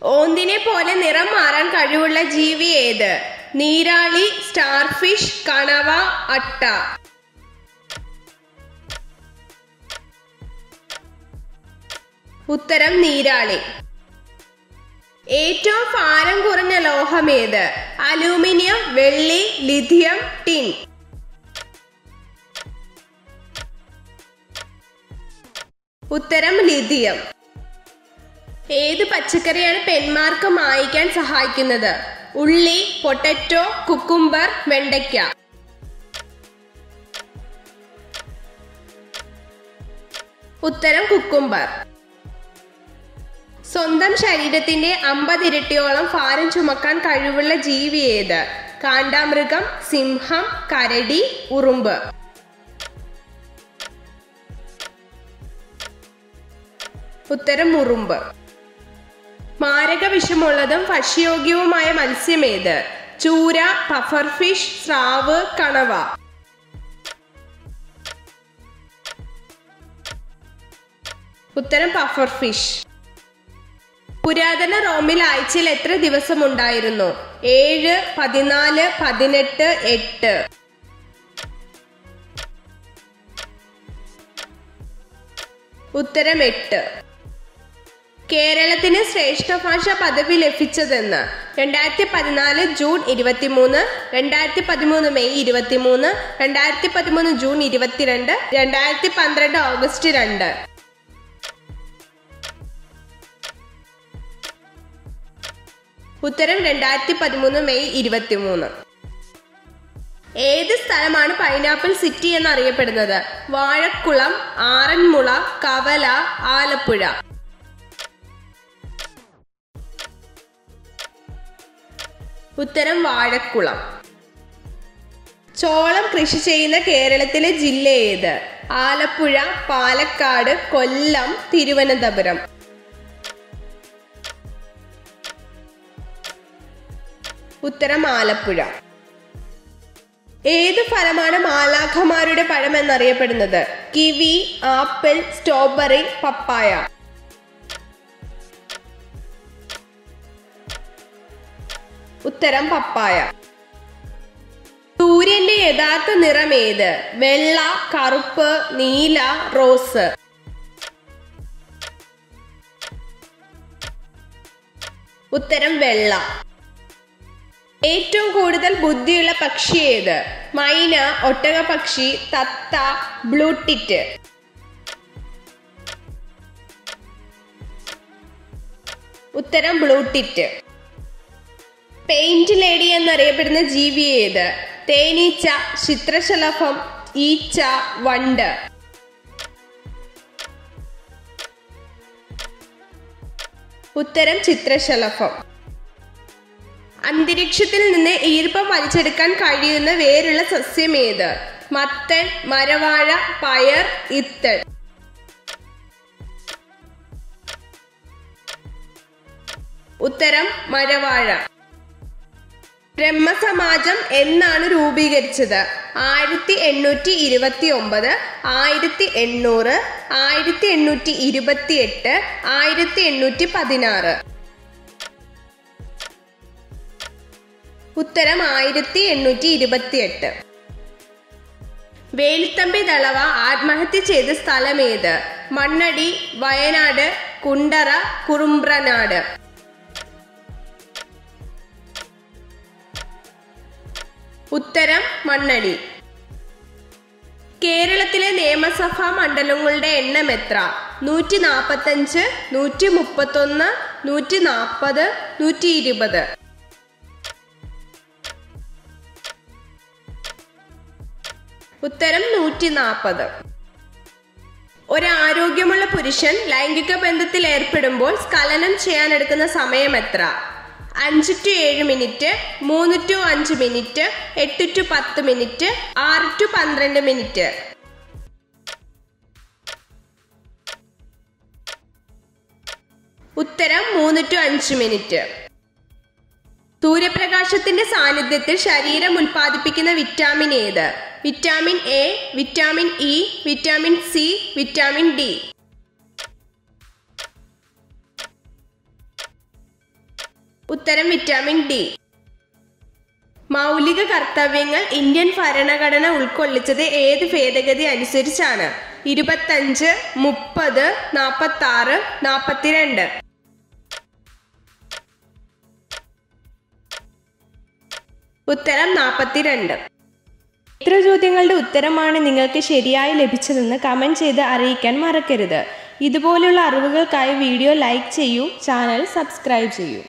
ഓന്തിനെ പോലെ നിറം മാറാൻ കഴിവുള്ള ജീവി ഏത് നീരാളി സ്റ്റാർഫിഷ് കണവ അട്ട ഉത്തരം നീരാളി ഏറ്റവും ഭാരം കുറഞ്ഞ ലോഹം ഏത് അലൂമിനിയം വെള്ളി ലിഥിയം ടിൻ ഉത്തരം ലിഥിയം ഏത് പച്ചക്കറിയാണ് പെന്മാർക്ക് മായ്ക്കാൻ സഹായിക്കുന്നത് ഉള്ളി പൊട്ടറ്റോ കുക്കുംബർ വെണ്ടയ്ക്ക ഉത്തരം കുക്കുംബർ സ്വന്തം ശരീരത്തിന്റെ അമ്പതിരട്ടിയോളം ഭാരം ചുമക്കാൻ കഴിവുള്ള ജീവി ഏത് കാണ്ടാമൃഗം സിംഹം കരടി ഉറുമ്പ് ഉത്തരം ഉറുമ്പ് മാരക വിഷമുള്ളതും ഭക്ഷ്യയോഗ്യവുമായ മത്സ്യമേത് ചൂര പഫർ ഫിഷ് സ്രാവ് കണവ ഉത്തരം പഫർ ഫിഷ് പുരാതന റോമിൽ ആഴ്ചയിൽ എത്ര ദിവസം ഉണ്ടായിരുന്നു ഏഴ് പതിനാല് പതിനെട്ട് എട്ട് ഉത്തരം എട്ട് കേരളത്തിന് ശ്രേഷ്ഠ ഭാഷ പദവി ലഭിച്ചതെന്ന് രണ്ടായിരത്തി പതിനാല് ജൂൺ ഇരുപത്തിമൂന്ന് രണ്ടായിരത്തി പതിമൂന്ന് മെയ് ഇരുപത്തിമൂന്ന് രണ്ടായിരത്തി പതിമൂന്ന് ജൂൺ ഇരുപത്തിരണ്ട് രണ്ടായിരത്തി പന്ത്രണ്ട് ഓഗസ്റ്റ് രണ്ട് ഉത്തരം രണ്ടായിരത്തി പതിമൂന്ന് മെയ് ഇരുപത്തിമൂന്ന് ഏത് സ്ഥലമാണ് പൈനാപ്പിൾ സിറ്റി എന്നറിയപ്പെടുന്നത് വാഴക്കുളം ആറന്മുള കവല ആലപ്പുഴ ഉത്തരം വാഴക്കുളം ചോളം കൃഷി ചെയ്യുന്ന കേരളത്തിലെ ജില്ല ഏത് ആലപ്പുഴ പാലക്കാട് കൊല്ലം തിരുവനന്തപുരം ഉത്തരം ആലപ്പുഴ ഏത് ഫലമാണ് മാലാഖമാരുടെ പഴം എന്നറിയപ്പെടുന്നത് കിവി ആപ്പിൾ സ്ട്രോബെറി പപ്പായ ഉത്തരം പപ്പായ സൂര്യന്റെ യഥാർത്ഥ നിറം ഏത് വെള്ള കറുപ്പ് നീല റോസ് ഉത്തരം വെള്ള ഏറ്റവും കൂടുതൽ ബുദ്ധിയുള്ള പക്ഷി ഏത് മൈന ഒട്ടക പക്ഷി തത്ത ബ്ലൂട്ടിറ്റ് ഉത്തരം ബ്ലൂട്ടിറ്റ് പെയിന്റ് ലേഡി എന്നറിയപ്പെടുന്ന ജീവി ഏത് തേനീച്ച ചിത്രശലഭം ഈച്ച വണ്ട് ഉത്തരം ചിത്രശലഭം അന്തരീക്ഷത്തിൽ നിന്ന് ഈർപ്പം വലിച്ചെടുക്കാൻ കഴിയുന്ന വേരുള്ള സസ്യം ഏത് മത്തൻ മരവാഴ പയർ ഇത്തൾ ഉത്തരം മരവാഴ ബ്രഹ്മസമാജം എന്നാണ് രൂപീകരിച്ചത് ആയിരത്തി എണ്ണൂറ്റി ഇരുപത്തി ഒമ്പത് ആയിരത്തി എണ്ണൂറ് ആയിരത്തി എണ്ണൂറ്റി ഇരുപത്തി എട്ട് ആയിരത്തി എണ്ണൂറ്റി പതിനാറ് ഉത്തരം ആയിരത്തി എണ്ണൂറ്റി ഇരുപത്തി എട്ട് വേലുത്തമ്പി ദളവ ആത്മഹത്യ ചെയ്ത സ്ഥലമേത് മണ്ണടി വയനാട് കുണ്ടറ കുറുമ്പ്രനാട് ഉത്തരം മണ്ണടി കേരളത്തിലെ നിയമസഭാ മണ്ഡലങ്ങളുടെ എണ്ണം എത്ര നൂറ്റി നാൽപ്പത്തഞ്ച് നൂറ്റി മുപ്പത്തൊന്ന് നൂറ്റി നാൽപ്പത് നൂറ്റി ഇരുപത് ഉത്തരം നൂറ്റി നാൽപ്പത് ഒരു ആരോഗ്യമുള്ള പുരുഷൻ ലൈംഗിക ബന്ധത്തിൽ ഏർപ്പെടുമ്പോൾ സ്ഖലനം ചെയ്യാൻ എടുക്കുന്ന സമയം എത്ര അഞ്ച് ടു ഏഴ് മിനിറ്റ് മൂന്ന് ടു അഞ്ച് മിനിറ്റ് എട്ട് ടു പത്ത് മിനിറ്റ് ആറ് ടു പന്ത്രണ്ട് മിനിറ്റ് ഉത്തരം മൂന്ന് ടു അഞ്ച് മിനിറ്റ് സൂര്യപ്രകാശത്തിന്റെ സാന്നിധ്യത്തിൽ ശരീരം ഉൽപ്പാദിപ്പിക്കുന്ന വിറ്റാമിൻ ഏത് vitamin A vitamin E vitamin C vitamin D ഉത്തരം വിറ്റാമിൻ ഡി മൗലിക കർത്തവ്യങ്ങൾ ഇന്ത്യൻ ഭരണഘടന ഉൾക്കൊള്ളിച്ചത് ഏത് ഭേദഗതി അനുസരിച്ചാണ് ഇരുപത്തഞ്ച് മുപ്പത് നാൽപ്പത്തി ആറ് നാൽപ്പത്തിരണ്ട് ഉത്തരം നാൽപ്പത്തിരണ്ട് ഇത്ര ചോദ്യങ്ങളുടെ ഉത്തരമാണ് നിങ്ങൾക്ക് ശരിയായി ലഭിച്ചതെന്ന് കമൻറ്റ് ചെയ്ത് അറിയിക്കാൻ മറക്കരുത് ഇതുപോലുള്ള അറിവുകൾക്കായി വീഡിയോ ലൈക്ക് ചെയ്യൂ ചാനൽ സബ്സ്ക്രൈബ് ചെയ്യൂ